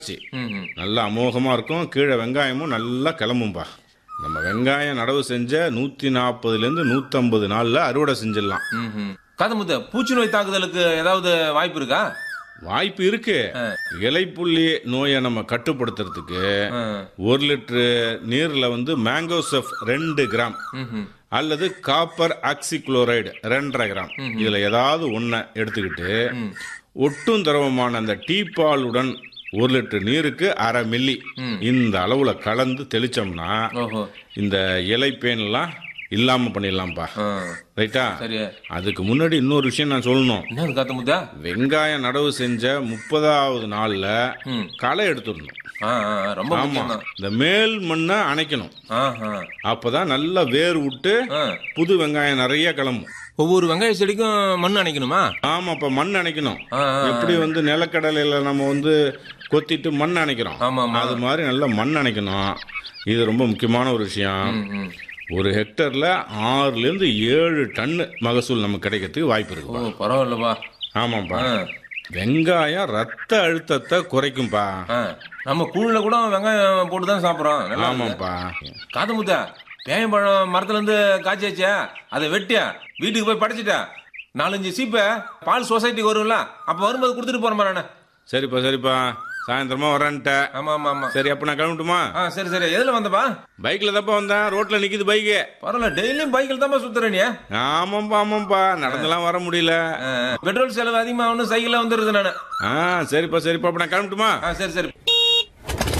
C. ம் ம் நல்லா அமோகமாக இருக்கும் கீழே வெங்காயமும் நல்லா கிளம்பும்பா நம்ம வெங்காயம் நடவு செஞ்ச நூற்றி நாற்பதுலேருந்து நூற்றம்பது நாளில் அறுவடை செஞ்சிடலாம் ம் ம் காதமுத்த பூச்சி நோய் தாக்குதலுக்கு ஏதாவது வாய்ப்பு இருக்கா வாய்ப்பு இருக்கு இலைப்புள்ளி நோயை நம்ம கட்டுப்படுத்துறதுக்கு ஆ. ஒரு லிட்டரு நீரில் வந்து மேங்கோசெஃப் ரெண்டு கிராம் ம் ம் அல்லது காப்பர் ஆக்சிக்ளோரைடு ரெண்டரை கிராம் இதில் ஏதாவது ஒன்றை எடுத்துக்கிட்டு ஒட்டும் திரவமான அந்த டீ பாலுடன் ஒரு லிட்டர் நீருக்கு அரை மில்லி இந்த அளவுல கலந்து தெளிச்சோம்னா ஓஹோ இந்த இலை பேன்லாம் இல்லாம பண்ணிடலாம்ப்பா ஆ ரைட்டா சரி அதுக்கு முன்னாடி இன்னொரு விஷயம் நான் சொல்லணும் என்ன காத்தமுத்தா வெங்காயம் நடவு செஞ்ச முப்பதாவது நாள்ல களை எடுத்துடணும் ஆ ஆ ஆ, ரொம்ப ஆமா முக்கியம் தான் இந்த மேல் மண்ணை அணைக்கணும் ஆ ஆ அப்பதான் நல்லா வேர் விட்டு ஆ. புது வெங்காயம் நிறைய கிளம்பும் ஒவ்வொரு வெங்காய செடிக்கும் மண் அணைக்கணுமா ஆமா இப்ப மண் அணைக்கணும் ஆ, ஆ, எப்படி வந்து நிலக்கடலையில நம்ம வந்து கொத்திட்டு மண் அணைக்கிறோம் ஆமா, ஆமா. அது மாதிரி நல்லா மண் அணைக்கணும் இது ரொம்ப முக்கியமான ஒரு விஷயம் ம், ம். ஒரு ஹெக்டர்ல ஆறுல இருந்து ஏழு டன்னு மகசூல் நமக்கு கிடைக்கிறதுக்கு வாய்ப்பு ஓ இருக்குப்பா பரவாயில்லப்பா ஆமாப்பா ஆ. வெங்காயம் ரத்த அழுத்தத்தை குறைக்கும்பா ஆ நம்ம கூழ்ல கூட வெங்காயம் போட்டு தான் சாப்பிட்றோம் நல்லா இருக்கு. ஆமாப்பா காதமுத்தா பேயம்பழம் மரத்துல இருந்து காய்ச்சாச்சே அதை வெட்டியா வீட்டுக்கு போய் படைச்சிட்டா நாலஞ்சு சீப்பை பால் சொசைட்டிக்கு வரும்ல அப்ப வரும்போது கொடுத்துட்டு போறேன் நானு சரிப்பா சரிப்பா சாயந்தரமா வரேன்ட்ட ஆமா ஆமா ஆமா சரி அப்ப நான் கிளம்பட்டுமா ஆ சரி சரி எதுல வந்தப்பா பைக்ல தப்பா வந்தேன் ரோட்ல நிக்குது பைக்கு பரவாயில்ல டெய்லியும் பைக்கில் தான் சுத்துற நீ ஆமாப்பா ஆமாப்பா நடந்தெல்லாம் வர முடியல பெட்ரோல் செலவு அதிகமாகணும் சைக்கிளில் வந்துருது நான் ஆ சரிப்பா சரிப்பா அப்ப நான் கிளம்பட்டுமா ஆ சரி சரி